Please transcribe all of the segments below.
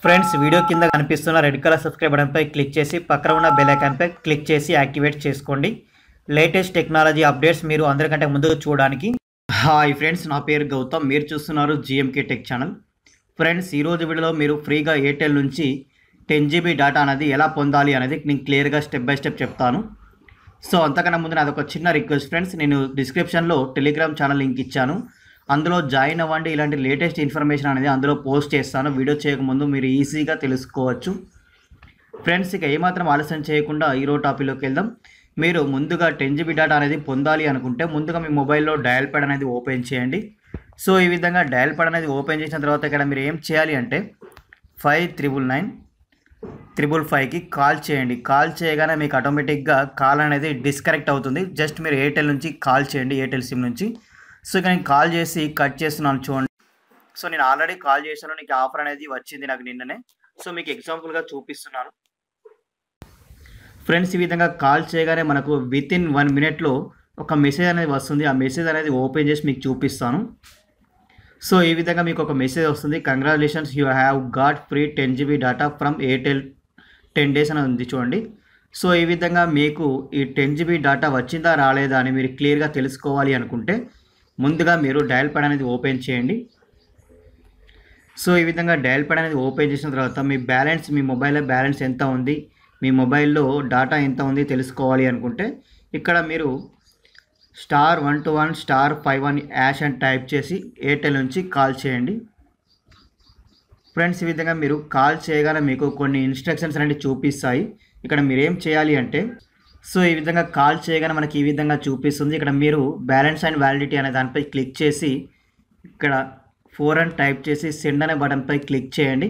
friends video కింద కనిపిస్తున్న red colour subscribe బటన్పై క్లిక్ చేసి పక్కన ఉన్న బెల్ ఐకాన్పై క్లిక్ చేసి యాక్టివేట్ చేసుకోండి లేటెస్ట్ టెక్నాలజీ అప్డేట్స్ మీరు అందరికంటే ముందు చూడడానికి హాయ్ ఫ్రెండ్స్ నా పేరు గౌతమ్ మీరు చూస్తున్నారు జిఎంకే టెక్ ఛానల్ ఫ్రెండ్స్ ఈరోజు వీడియోలో మీరు ఫ్రీగా ఎయిర్టెల్ నుంచి టెన్ జీబీ డేటా అనేది ఎలా పొందాలి అనేది నేను క్లియర్గా స్టెప్ బై స్టెప్ చెప్తాను సో అంతకన్నా ముందు నాది ఒక చిన్న రిక్వెస్ట్ ఫ్రెండ్స్ నేను డిస్క్రిప్షన్లో టెలిగ్రామ్ ఛానల్ లింక్ ఇచ్చాను అందులో జాయిన్ అవ్వండి ఇలాంటి లేటెస్ట్ ఇన్ఫర్మేషన్ అనేది అందులో పోస్ట్ చేస్తాను వీడియో చేయకముందు మీరు ఈజీగా తెలుసుకోవచ్చు ఫ్రెండ్స్ ఇక ఏమాత్రం ఆలస్యం చేయకుండా ఈరోజు టాపిక్లోకి వెళ్దాం మీరు ముందుగా టెన్ జీబీ డేటా అనేది పొందాలి అనుకుంటే ముందుగా మీ మొబైల్లో డయల్ ప్యాడ్ అనేది ఓపెన్ చేయండి సో ఈ విధంగా డయల్ ప్యాడ్ అనేది ఓపెన్ చేసిన తర్వాత ఇక్కడ మీరు ఏం చేయాలి అంటే ఫైవ్ త్రిబుల్ నైన్ త్రిబుల్ ఫైవ్కి కాల్ చేయండి కాల్ చేయగానే మీకు ఆటోమేటిక్గా కాల్ అనేది డిస్కనెక్ట్ అవుతుంది జస్ట్ మీరు ఎయిర్టెల్ నుంచి కాల్ చేయండి ఎయిర్టెల్ సిమ్ నుంచి సో ఇక నేను కాల్ చేసి కట్ చేస్తున్నాను చూడండి సో నేను ఆల్రెడీ కాల్ చేశాను నీకు ఆఫర్ అనేది వచ్చింది నాకు నిన్ననే సో మీకు ఎగ్జాంపుల్గా చూపిస్తున్నాను ఫ్రెండ్స్ ఈ విధంగా కాల్ చేయగానే మనకు విత్ ఇన్ వన్ మినిట్లో ఒక మెసేజ్ అనేది వస్తుంది ఆ మెసేజ్ అనేది ఓపెన్ చేసి మీకు చూపిస్తాను సో ఈ విధంగా మీకు ఒక మెసేజ్ వస్తుంది congratulations you have got free ten GB data from Airtel ten days అని ఉంది చూడండి సో ఈ విధంగా మీకు ఈ టెన్ జీబీ డేటా వచ్చిందా రాలేదా అని మీరు క్లియర్గా తెలుసుకోవాలి అనుకుంటే ముందుగా మీరు డయల్ ప్యాడ్ అనేది ఓపెన్ చేయండి సో ఈ విధంగా డయల్ ప్యాడ్ అనేది ఓపెన్ చేసిన తర్వాత మీ బ్యాలెన్స్ మీ మొబైల్లో బ్యాలెన్స్ ఎంత ఉంది మీ మొబైల్లో డేటా ఎంత ఉంది తెలుసుకోవాలి అనుకుంటే ఇక్కడ మీరు star one two one star five one hash అని టైప్ చేసి ఎయిర్టెల్ నుంచి కాల్ చేయండి ఫ్రెండ్స్ ఈ విధంగా మీరు కాల్ చేయగానే మీకు కొన్ని ఇన్స్ట్రక్షన్స్ అనేవి చూపిస్తాయి ఇక్కడ మీరు ఏం చేయాలి అంటే సో ఈ విధంగా కాల్ చేయగానే మనకి ఈ విధంగా చూపిస్తుంది ఇక్కడ మీరు బ్యాలెన్స్ అండ్ వ్యాలిడిటీ అనే దానిపై క్లిక్ చేసి ఇక్కడ ఫోర్ అని టైప్ చేసి సెండ్ అనే బటన్పై క్లిక్ చేయండి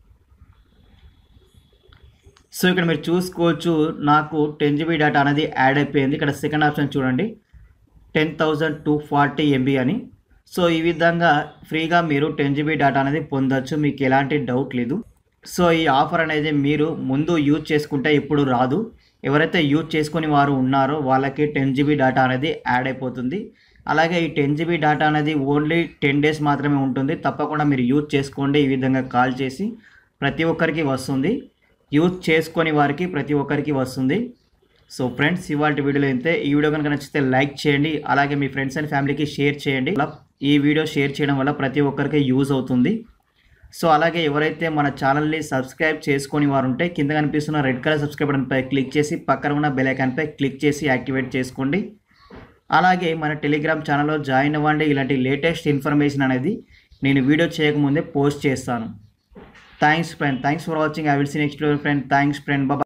సో ఇక్కడ మీరు చూసుకోవచ్చు నాకు టెన్ జీబీ డేటా అనేది యాడ్ అయిపోయింది ఇక్కడ సెకండ్ ఆప్షన్ చూడండి ten thousand two forty MB అని సో ఈ విధంగా ఫ్రీగా మీరు టెన్ జీబీ డేటా అనేది పొందొచ్చు మీకు ఎలాంటి డౌట్ లేదు సో ఈ ఆఫర్ అనేది మీరు ముందు యూజ్ చేసుకుంటే ఇప్పుడు రాదు ఎవరైతే యూజ్ చేసుకుని వారు ఉన్నారో వాళ్ళకి టెన్ జీబీ డేటా అనేది యాడ్ అయిపోతుంది అలాగే ఈ టెన్ జీబీ డేటా అనేది ఓన్లీ టెన్ డేస్ మాత్రమే ఉంటుంది తప్పకుండా మీరు యూజ్ చేసుకోండి ఈ విధంగా కాల్ చేసి ప్రతి ఒక్కరికి వస్తుంది యూజ్ చేసుకొని వారికి ప్రతి ఒక్కరికి వస్తుంది సో ఫ్రెండ్స్ ఇవాళ వీడియోలో అయితే ఈ వీడియో కనుక నచ్చితే లైక్ చేయండి అలాగే మీ ఫ్రెండ్స్ అండ్ ఫ్యామిలీకి షేర్ చేయండి అలా ఈ వీడియో షేర్ చేయడం వల్ల ప్రతి ఒక్కరికి యూజ్ అవుతుంది సో అలాగే ఎవరైతే మన ఛానల్ని సబ్స్క్రైబ్ చేసుకొని వారు ఉంటే కింద కనిపిస్తున్న రెడ్ కలర్ సబ్స్క్రైబ్ బటన్పై క్లిక్ చేసి పక్కన ఉన్న బెల్ ఐకాన్పై క్లిక్ చేసి యాక్టివేట్ చేసుకోండి అలాగే మన టెలిగ్రామ్ ఛానల్లో జాయిన్ అవ్వండి ఇలాంటి లేటెస్ట్ ఇన్ఫర్మేషన్ అనేది నేను వీడియో చేయకముందే పోస్ట్ చేస్తాను thanks friend thanks for watching I will see next friend thanks friend Baba